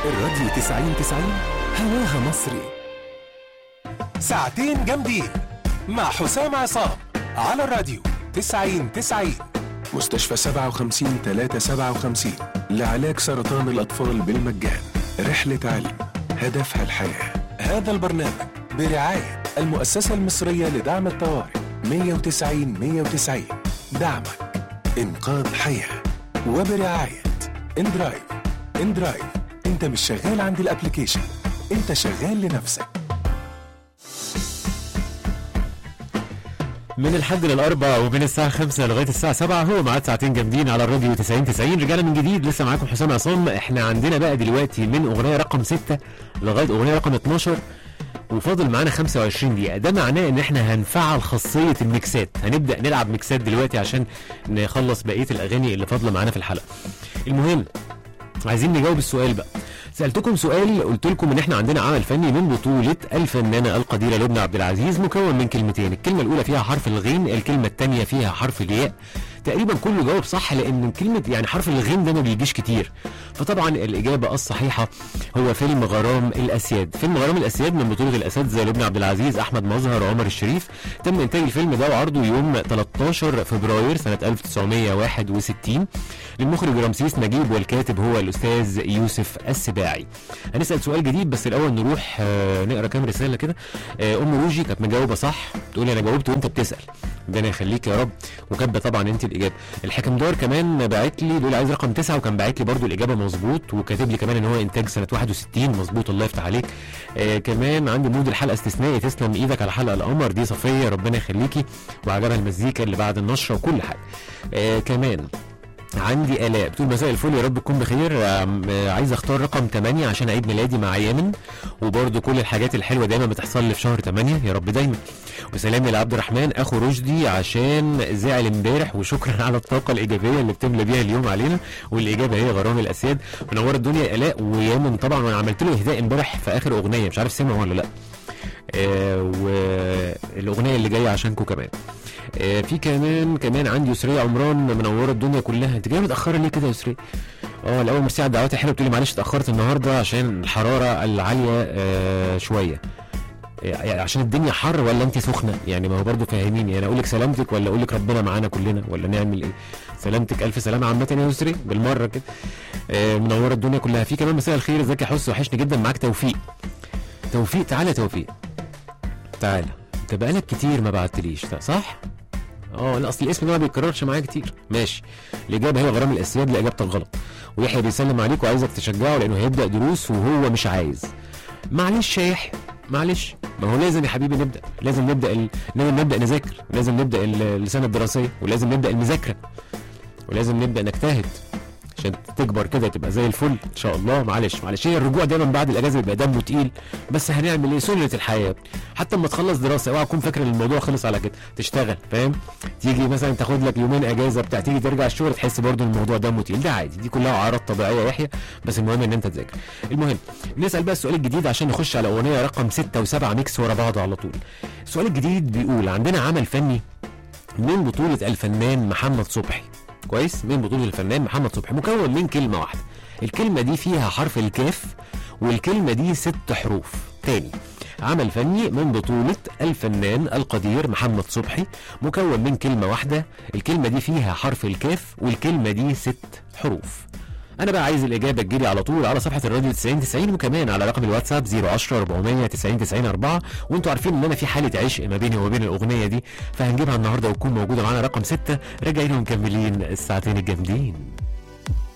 الراديو 90 90 هواها مصري ساعتين جامدين مع حسام عصام على الراديو 90 90 مستشفى 57 357 لعلاج سرطان الأطفال بالمجان رحلة علم هدفها الحياة هذا البرنامج برعاية المؤسسة المصرية لدعم الطوارئ 190 190 دعمك إنقاذ حياة وبرعاية اندرايف اندرايف انت مش شغال عند الابليكيشن انت شغال لنفسك من الحد للأربع ومن الساعة 5 لغاية الساعة 7 هو معاد ساعتين جامدين على الراديو 90 90 رجعنا من جديد لسه معاكم حسام عصام احنا عندنا بقى دلوقتي من أغنية رقم 6 لغاية أغنية رقم 12 وفاضل معانا 25 دقيقة ده معناه ان احنا هنفعل خاصية الميكسات هنبدأ نلعب ميكسات دلوقتي عشان نخلص بقية الأغاني اللي فاضلة معانا في الحلقة المهم عايزين نجاوب السؤال بقى سألتكم سؤال قلت لكم ان احنا عندنا عمل فني من بطولة الفنانة القديرة لبنى عبد العزيز مكون من كلمتين الكلمة الأولى فيها حرف الغين الكلمة الثانية فيها حرف الياء تقريبا كله جاوب صح لان كلمة يعني حرف الغين ده ما بيجيش كتير فطبعا الإجابة الصحيحة هو فيلم غرام الأسياد فيلم غرام الأسياد من بطولة الأساتذة لبنى عبد العزيز أحمد مظهر وعمر الشريف تم إنتاج الفيلم ده وعرضه يوم 13 فبراير سنة 1961 للمخرج رمسيس نجيب والكاتب هو الأستاذ يوسف السباعي هنسأل سؤال جديد بس الأول نروح آه، نقرا كام رسالة كده آه، أم روجي كانت مجاوبة صح تقول أنا جاوبت وأنت بتسأل ربنا يخليك يا رب وكاتبة طبعا أنت الإجابة الحكم دار كمان باعت لي بيقول عايز رقم تسعة وكان باعت لي برضو الإجابة مظبوط وكاتب لي كمان إن هو إنتاج سنة 61 مظبوط الله يفتح عليك آه كمان عندي مود الحلقة استثنائي تسلم إيدك على حلقة القمر دي صفية ربنا يخليكي وعجبها المزيكا اللي بعد النشرة وكل حاجة آه كمان عندي آلاء بتقول مساء الفل يا رب تكون بخير آم، آه، عايز اختار رقم 8 عشان عيد ميلادي مع يمن وبرده كل الحاجات الحلوه دايما بتحصل لي في شهر 8 يا رب دايما وسلامي لعبد الرحمن اخو رشدي عشان زعل امبارح وشكرا على الطاقه الايجابيه اللي بتملى بيها اليوم علينا والاجابه هي غرام الاسياد منوره الدنيا يا الاء ويمن طبعا وانا عملت له اهداء امبارح في اخر اغنيه مش عارف سمع ولا لا آه والاغنيه اللي جايه عشانكم كمان آه، في كمان كمان عندي يسرية عمران منوره الدنيا كلها انت جايه متاخره ليه كده يا يسرية اه الاول ميرسي على الدعوات الحلوه بتقولي معلش اتاخرت النهارده عشان الحراره العاليه آه شويه يعني عشان الدنيا حر ولا انت سخنه يعني ما هو برضه فاهميني انا اقول لك سلامتك ولا اقول لك ربنا معانا كلنا ولا نعمل ايه سلامتك الف سلامه عامه يا يسري بالمره كده آه منوره الدنيا كلها في كمان مساء الخير ازيك يا حس وحشني جدا معاك توفيق توفيق تعالى يا توفيق تعالى انت بقالك كتير ما بعتليش صح اه لا اصل الاسم ده ما بيتكررش معايا كتير ماشي الاجابه هي غرام الاسياد لاجابتك غلط ويحيى بيسلم عليك وعايزك تشجعه لانه هيبدا دروس وهو مش عايز معلش يا يحيى معلش ما هو لازم يا حبيبي نبدا لازم نبدا ال... لازم نبدا نذاكر لازم نبدا ال- السنه الدراسيه ولازم نبدا المذاكره ولازم نبدا نجتهد عشان تكبر كده تبقى زي الفل ان شاء الله معلش معلش هي الرجوع دايما بعد الاجازه بيبقى دمه تقيل بس هنعمل ايه سنه الحياه حتى اما تخلص دراسه اوعى تكون فاكر ان الموضوع خلص على كده تشتغل فاهم تيجي مثلا تاخد لك يومين اجازه بتاع تيجي ترجع الشغل تحس برضو ان الموضوع دمه تقيل ده عادي دي كلها اعراض طبيعيه يا يحيى بس المهم ان انت تذاكر المهم نسال بقى السؤال الجديد عشان نخش على اغنيه رقم 6 و7 ميكس ورا بعض على طول السؤال الجديد بيقول عندنا عمل فني من بطولة الفنان محمد صبحي كويس من بطولة الفنان محمد صبحي مكون من كلمة واحدة الكلمة دي فيها حرف الكاف والكلمة دي ست حروف تاني عمل فني من بطولة الفنان القدير محمد صبحي مكون من كلمة واحدة الكلمة دي فيها حرف الكاف والكلمة دي ست حروف انا بقى عايز الاجابه تجيلي على طول على صفحه الراديو 90 90 وكمان على رقم الواتساب 010 400 90 90 4 وانتوا عارفين ان انا في حاله عشق ما بيني وما بين الاغنيه دي فهنجيبها النهارده وتكون موجوده معانا رقم 6 راجعين ومكملين الساعتين الجامدين